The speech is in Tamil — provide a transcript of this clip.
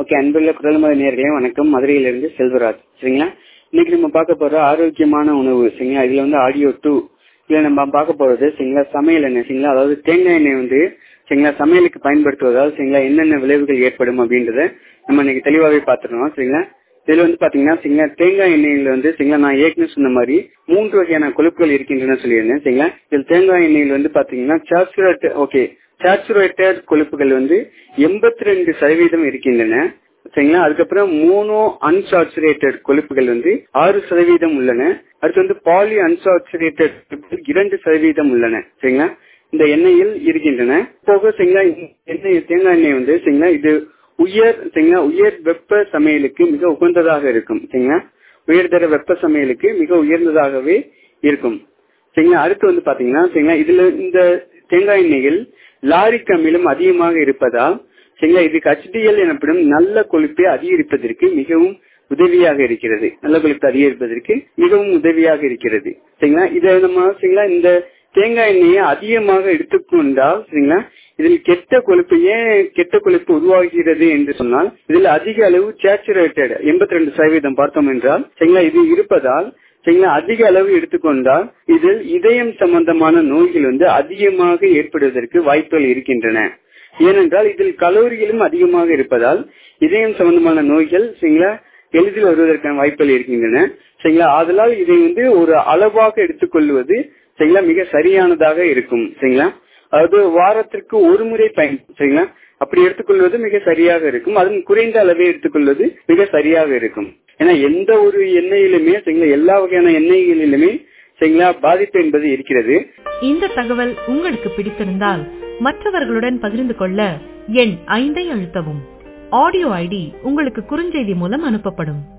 ஓகே அன்புள்ள குரல்மத நேர்களே வணக்கம் மதுரையிலிருந்து செல்வராஜ் சரிங்களா இன்னைக்கு நம்ம பார்க்க போற ஆரோக்கியமான உணவு சரிங்களா இதுல வந்து ஆடியோ டூ இதுல நம்ம பார்க்க போறது சரிங்களா சமையல் எண்ணெய் சரிங்களா அதாவது தேங்காய் எண்ணெய் வந்து சரிங்களா சமையலுக்கு பயன்படுத்துவதால் சரிங்களா என்னென்ன விளைவுகள் ஏற்படும் அப்படின்றத நம்ம இன்னைக்கு தெளிவாகவே பார்த்துருவோம் சரிங்களா இதுல வந்து பாத்தீங்கன்னா சரிங்களா தேங்காய் எண்ணெயில வந்து சரிங்களா நான் ஏற்கனவே சொன்ன மாதிரி மூன்று வகையான கொழுப்புகள் இருக்கின்றன சொல்லியிருந்தேன் சரிங்களா இதில் தேங்காய் எண்ணெயில் வந்து பாத்தீங்கன்னா சாச்சுரேட் ஓகே சாச்சுரேட்டட் கொழுப்புகள் வந்து எண்பத்தி ரெண்டு சதவீதம் இருக்கின்றன சரிங்களா அதுக்கப்புறம் மோனோ அன்சாச்சுரேட்டட் கொழுப்புகள் வந்து ஆறு சதவீதம் உள்ளன அடுத்து வந்து பாலி அன்சாச்சுரேட்டட் கொழுப்புகள் இரண்டு சதவீதம் உள்ளன சரிங்களா இந்த எண்ணெயில் இருக்கின்றன போக சரிங்களா எண்ணெய் தேங்காய் எண்ணெய் வந்து சரிங்களா இது உயர் சரிங்களா உயர் வெப்ப சமையலுக்கு மிக உகந்ததாக இருக்கும் சரிங்களா உயர்தர வெப்ப சமையலுக்கு மிக உயர்ந்ததாகவே இருக்கும் சரிங்களா அடுத்து வந்து பாத்தீங்கன்னா சரிங்களா இதுல இந்த தேங்காய் எண்ணெயில் லாரிக் அமிலம் அதிகமாக இருப்பதால் சரிங்களா இதுக்கு ஹெச்டிஎல் எனப்படும் நல்ல கொழுப்பை அதிகரிப்பதற்கு மிகவும் உதவியாக இருக்கிறது நல்ல கொழுப்பு அதிகரிப்பதற்கு மிகவும் உதவியாக இருக்கிறது சரிங்களா இதை நம்ம சரிங்களா இந்த தேங்காய் எண்ணெயை அதிகமாக எடுத்துக்கொண்டால் சரிங்களா இதில் கெட்ட கொழுப்பு ஏன் கெட்ட கொழுப்பு உருவாகிறது என்று சொன்னால் இதில் அதிக அளவு சேச்சுரேட்டட் எண்பத்தி ரெண்டு சதவீதம் பார்த்தோம் என்றால் சரிங்களா இது இருப்பதால் சரிங்களா அதிக அளவு எடுத்துக்கொண்டால் இதில் இதயம் சம்பந்தமான நோய்கள் வந்து அதிகமாக ஏற்படுவதற்கு வாய்ப்புகள் இருக்கின்றன ஏனென்றால் இதில் கலோரிகளும் அதிகமாக இருப்பதால் இதயம் சம்பந்தமான நோய்கள் சரிங்களா எளிதில் வருவதற்கான வாய்ப்புகள் இருக்கின்றன சரிங்களா அதனால் இதை வந்து ஒரு அளவாக எடுத்துக்கொள்வது சரிங்களா மிக சரியானதாக இருக்கும் சரிங்களா அதாவது வாரத்திற்கு ஒரு முறை பயன் சரிங்களா அப்படி எடுத்துக்கொள்வது மிக சரியாக இருக்கும் அதன் குறைந்த அளவே எடுத்துக்கொள்வது மிக சரியாக இருக்கும் ஏன்னா எந்த ஒரு எண்ணெயிலுமே சரிங்களா எல்லா வகையான எண்ணெய்களிலுமே சரிங்களா பாதிப்பு என்பது இருக்கிறது இந்த தகவல் உங்களுக்கு பிடித்திருந்தால் மற்றவர்களுடன் பகிர்ந்து கொள்ள எண் ஐந்தை அழுத்தவும் ஆடியோ ஐடி உங்களுக்கு குறுஞ்செய்தி மூலம் அனுப்பப்படும்